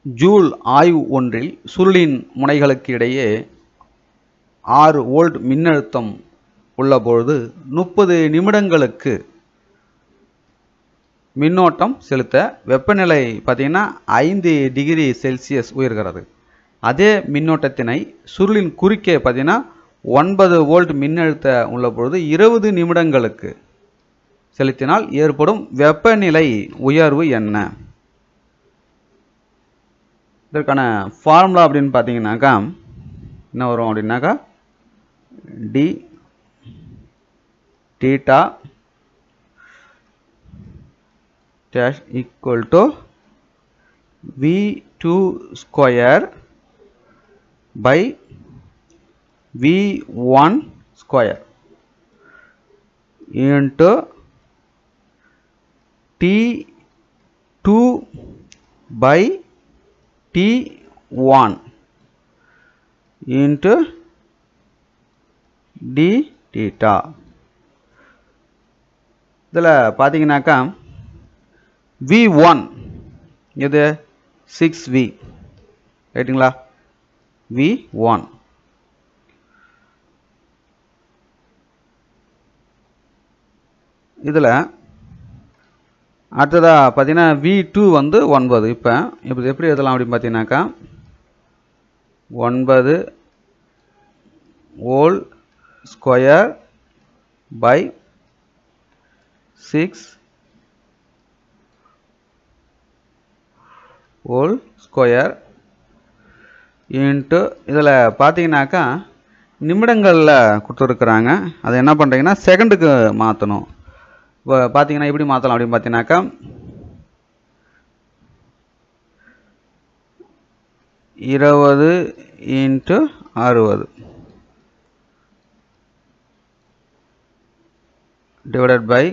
joule ஆய்வு ஒன்றில் சுருளின் முனைகளுக்கு இடையே ஆறு வோல்ட் மின்னழுத்தம் உள்ளபொழுது முப்பது நிமிடங்களுக்கு மின்னோட்டம் செலுத்த வெப்பநிலை பார்த்தீங்கன்னா ஐந்து டிகிரி செல்சியஸ் உயர்கிறது அதே மின்னோட்டத்தினை சுருளின் குறுக்கே பார்த்தீங்கன்னா ஒன்பது வோல்ட் மின்னழுத்த உள்ள பொழுது இருபது நிமிடங்களுக்கு செலுத்தினால் ஏற்படும் வெப்பநிலை உயர்வு என்ன இதற்கான ஃபார்முலா அப்படின்னு பார்த்தீங்கன்னாக்கா என்ன வரும் அப்படின்னாக்கா D theta dash equal to v2 square by v1 square into t2 by t1 into d theta இதில் பார்த்தீங்கன்னாக்கா வி ஒன் இது சிக்ஸ் வி ரைட்டுங்களா வி ஒன் இதில் அடுத்ததாக பார்த்தீங்கன்னா வி டூ வந்து ஒன்பது இப்போ இப்போ எப்படி எழுதலாம் அப்படின்னு பார்த்தீங்கன்னாக்கா ஒன்பது whole square by six whole square into இதில் பார்த்தீங்கன்னாக்கா நிமிடங்களில் கொடுத்துருக்குறாங்க அதை என்ன பண்ணுறீங்கன்னா செகண்டுக்கு மாற்றணும் இப்போ பார்த்தீங்கன்னா எப்படி மாற்றலாம் அப்படின்னு பார்த்தீங்கன்னாக்கா இருபது இன்ட்டு அறுபது டிவைடட் பை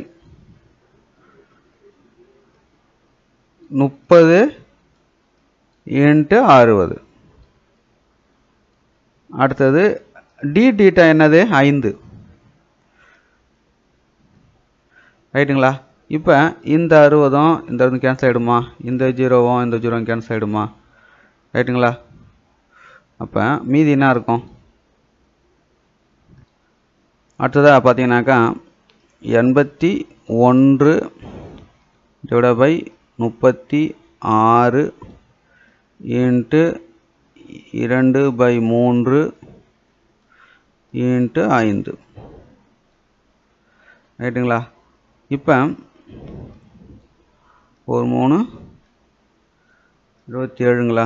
முப்பது இன்ட்டு அறுபது அடுத்தது டி டீட்டா என்னது ஐந்து ரைட்டுங்களா இப்போ இந்த அறுபதும் இந்த அறுபதும் கேன்சல் ஆகிடுமா இந்த ஜீரோவும் இந்த ஜீரோவும் கேன்சல் ஆகிடுமா ரைட்டுங்களா அப்போ மீதி என்ன இருக்கும் அடுத்ததாக பார்த்தீங்கன்னாக்கா எண்பத்தி ஒன்று டிவைட பை முப்பத்தி ஆறு இன்ட்டு இரண்டு பை மூன்று இன்ட்டு ஐந்து ரைட்டுங்களா இப்போ ஒரு மூணு இருபத்தி ஏழுங்களா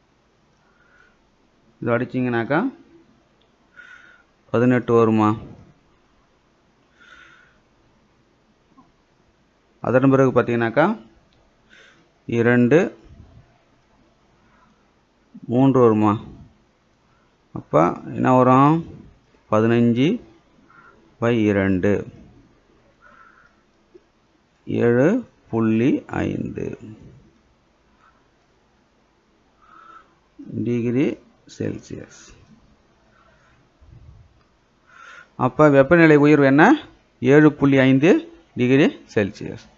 இது அடிச்சிங்கனாக்கா பதினெட்டு வருமா அதன் பிறகு பார்த்தீங்கன்னாக்கா இரண்டு மூன்று வருமா அப்போ என்ன வரும் பதினஞ்சு பை இரண்டு ஏழு புள்ளி ஐந்து டிகிரி செல்சியஸ் அப்போ வெப்பநிலை உயர்வு என்ன ஏழு புள்ளி ஐந்து டிகிரி செல்சியஸ்